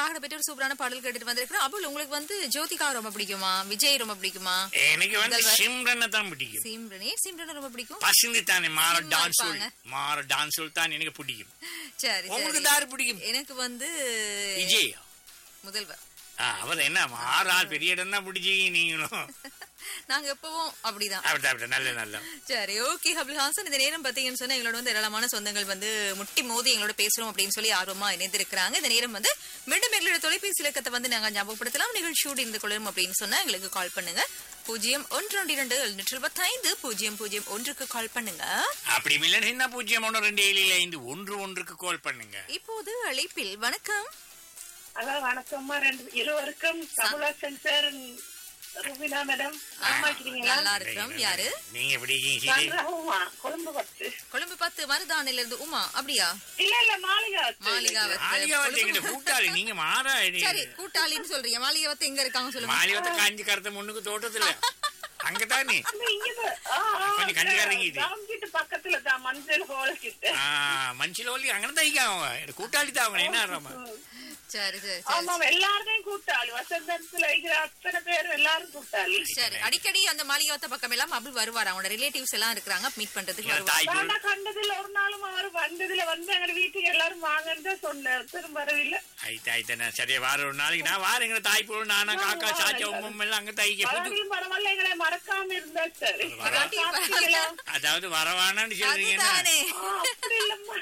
உங்களுக்காக பற்றி ஒரு சூப்பரான பாடல் கேட்டுட்டு வந்திருக்கிறோம் அபுல் உங்களுக்கு வந்து ஜோதிகா ரொம்ப பிடிக்குமா விஜய் ரொம்ப பிடிக்குமா எனக்கு வந்து முதல்வர். சிம்ரனை தான் பிடிக்கும் சிம்ரனே சிம்ரன் ரொம்ப பிடிக்கும் பசந்து தானே மாற சும்மா டான்ஸ் இருப்பாங்க. மாற டான்ஸ் தான் எனக்கு பிடிக்கும் சரி உங்களுக்கு சரி தாரு பிடிக்கும் எனக்கு வந்து விஜய் முதல்வர் ஆ, அவர் என்ன மாறால் பெரிய இடம் தான் பிடிச்சிங்க நீங்களும் நாங்க எப்பவும் அப்படிதான் அப்படி அப்படி நல்ல நல்ல சரி ஓகே அபுல் ஹாசன் இந்த நேரம் பாத்தீங்கன்னு சொன்னா எங்களோட வந்து ஏராளமான சொந்தங்கள் வந்து முட்டி மோதி எங்களோட பேசுறோம் அப்படின்னு சொல்லி ஆர்வமா இணைந்திருக்கிறாங்க இந்த நேரம் வந்து மீண்டும் எங்களோட தொலைபேசி இலக்கத்தை வந்து நாங்க ஞாபகப்படுத்தலாம் நிகழ்ச்சியோடு இருந்து கொள்ளும் அப்படின்னு சொன்னா எங்களுக்கு கால் பண்ணுங்க பூஜ்ஜியம் ஒன்று ரெண்டு இரண்டு எழுநூற்றி இருபத்தைந்து பூஜ்ஜியம் பூஜ்ஜியம் ஒன்றுக்கு கால் பண்ணுங்க அப்படி இல்லை என்ன பூஜ்ஜியம் ஒன்று ரெண்டு ஏழு ஏழு ஐந்து ஒன்று ஒன்றுக்கு கால் பண்ணுங்க இப்போது அழைப்பில் வணக்கம் ஹலோ வணக்கம்மா ரெண்டு இருவருக்கும் கமலாசன் சார் ருபினா மேடம் ஆமா இருக்கிறீங்களா நல்லா இருக்கிறோம் யாரு நீங்க எப்படி இருக்கீங்க சீதை? சந்திரகுமா கொழும்பு பத்து கொழும்பு பத்து மருதானில இருந்து உமா அப்படியா இல்ல இல்ல மாளிகா மாளிகாவத்து மாளிகாவத்து எங்கிட்ட கூட்டாளி நீங்க மாறா சரி கூட்டாளின்னு சொல்றீங்க மாளிகாவத்து எங்க இருக்காங்க சொல்லுங்க மாளிகாவத்தை காஞ்சி கருத்த முன்னுக்கு தோட்டத்துல அங்கதானே கொஞ்சம் கஞ்சிக்காரங்க இது. கிட்ட பக்கத்துல தான் மஞ்சள் ஹோல் கிட்ட ஆ, மனுஷில ஒல்லி அங்கே தான் இருக்காங்க அவங்க எனக்கு கூட்டாளி தான் அவங்க என்ன ஆடுறாமா சரி சரி சரி ஆமா எல்லாருமே கூட்டாளி வசந்தத்துல இருக்கிற அத்தனை பேர் எல்லாரும் கூட்டாளி சரி அடிக்கடி அந்த மாளிகாவத்த பக்கம் எல்லாம் அபுல் வருவார் அவங்களோட ரிலேட்டிவ்ஸ் எல்லாம் இருக்கிறாங்க மீட் பண்றதுக்கு என் வருவார் தாய் பொருள் நான் கண்டதுல ஒரு நாளும் அவர் வந்ததுல வந்து எங்க வீட்டுக்கு எல்லாரும் வாங்கன்னு தான் சொன்னேன் திரும்ப வரவில்லை ஆயிட்டு ஆயிட்டு நான் சரியா வார ஒரு நாளைக்கு நான் வார எங்க தாய் பொருள் நானா காக்கா சாச்சா உம்மம் எல்லாம் அங்க தைக்க புது பரவாயில்ல பரவாயில்ல எங்களை மறக்காம இருந்தா சரி வராட்டி சாப்பிட்டீங்களா? அதாவது வரவானான்னு சொல்றீங்கன்னா அதுதானே ஆ, அப்படி இல்லம்மா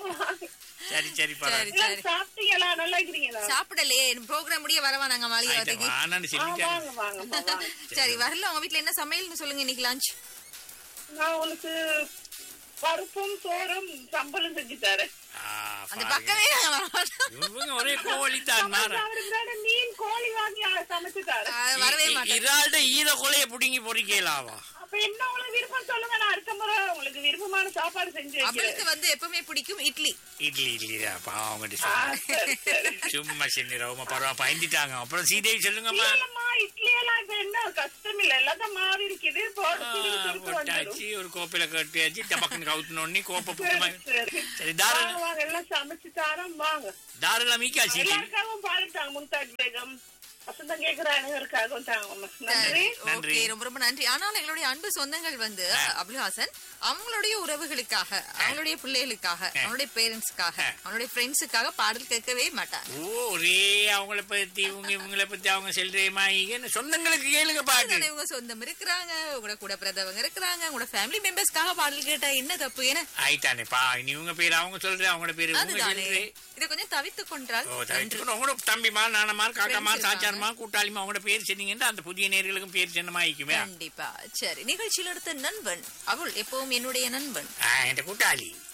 சரி சரி சரி பரவாயில்ல இல்ல, சரி சாப்பிட்டீங்களா நல்லா இருக்கிறீங்களா சாப்பிடலையே ப்ரோக்ராம் முடிய வரவா நாங்க ஆயிட்டு மாளிகாவத்துக்கு வானான்னு ஆ, சொல்லிட்டாங்க வாங்க வாங்கம்மா வாங்க சரி வரல உங்க வீட்ல என்ன சமையல்னு சொல்லுங்க இன்னைக்கு லஞ்ச் நான் உனக்கு பருப்பும் சோறும் சம்பளம் செஞ்சு தரேன் ஆ, அந்த பாருங்க. பக்கமே நாங்க வர மாட்டோம். இவங்க ஒரே கோழி தான் மாற அவருக்கு தானே மீன் கோழி வாங்கி அ- சமைச்சு தரேன் ஆ, வரவே மாட்டேன் இறால்ட ஈர கொலைய புடுங்கி பொறிக்கலாவா அப்ப என்ன உங்களுக்கு விருப்பம் சொல்லுங்க நான் அடுத்த முறை உங்களுக்கு விருப்பமான சாப்பாடு செஞ்சு வைக்கிறேன் அவளுக்கு வந்து எப்பவுமே பிடிக்கும் இட்லி இட்லி இட்லி பாவங்கிட்ட ஆ, சொல்லுங்க சரி, சரி. சும்மா சென்னு ரவமா பரவா பயந்துட்டாங்க அப்புறம் சீதேவி சொல்லுங்கம்மா இல்லம்மா இட்லி எல்லாம் இப்ப என்ன கஷ்டம் இல்ல எல்லாத்தையும் மாறி இருக்குது போட்டு ஆ, திருப்பி திருப்பி வந்துடும் போட்டாச்சு ஒரு கோப்பையில கட்டியாச்சு டபக்குன்னு கவுத்துனோடனே கோப்பை சரி, புத்தமா சரி. சரி தாராள வாங்க, வாங்க, எல்லாம் சமைச்சு தரோம் வாங்க தாராள மீக்கா சீதை எல்லாருக்காகவும் பாடிட்டாங்க மும்தாஜ் பேகம் வசந்தம் கேக்குற அனைவருக்காகவும் தாங்கம்மா நன்றி நன்றி. ஓகே ரொம்ப ரொம்ப நன்றி ஆனாலும் எங்களுடைய அன்பு சொந்தங்கள் வந்து அபுல்ஹாசன் அவங்களுடைய உறவுகளுக்காக அவங்களுடைய பிள்ளைகளுக்காக அவங்களுடைய பேரண்ட்ஸ்க்காக அவங்களுடைய ஃப்ரெண்ட்ஸுக்காக பாடல் கேட்கவே மாட்டாங்க ஓ ஒரே அவங்கள பத்தி இவங்க இவங்கள பத்தி அவங்க செல்றேமா என்ன சொந்தங்களுக்கு கேளுங்க பாட்டு அதுதானே இவங்க சொந்தம் இருக்கிறாங்க உங்களோட கூட பிறந்தவங்க இருக்கிறாங்க உங்களோட ஃபேமிலி மெம்பர்ஸ்க்காக பாடல் கேட்டா என்ன தப்பு ஏன்னா ஆயிட்டானே பா இனி இவங்க பேர் அவங்க சொல்ற அவங்களோட பேரு இவங்க அதுதானே சொல்றே இதை கொஞ்சம் தவித்து கொண்டால் ஓ நன்று. தவிர்த்துக்கணும். உங்களோட தம்பிமா நானமா காக்காமா Friends சாச்சாரமா கூட்டாளிமா அவங்களோட பேர் சொன்னீங்கன்னா அந்த புதிய நேர்களுக்கும் பேர் சின்னமாயிக்குமே கண்டிப்பா சரி நிகழ்ச்சியில் அடுத்த நண்பன் அவள் எப்பவும் என்னுடைய நண்பன் என் கூட்டாளி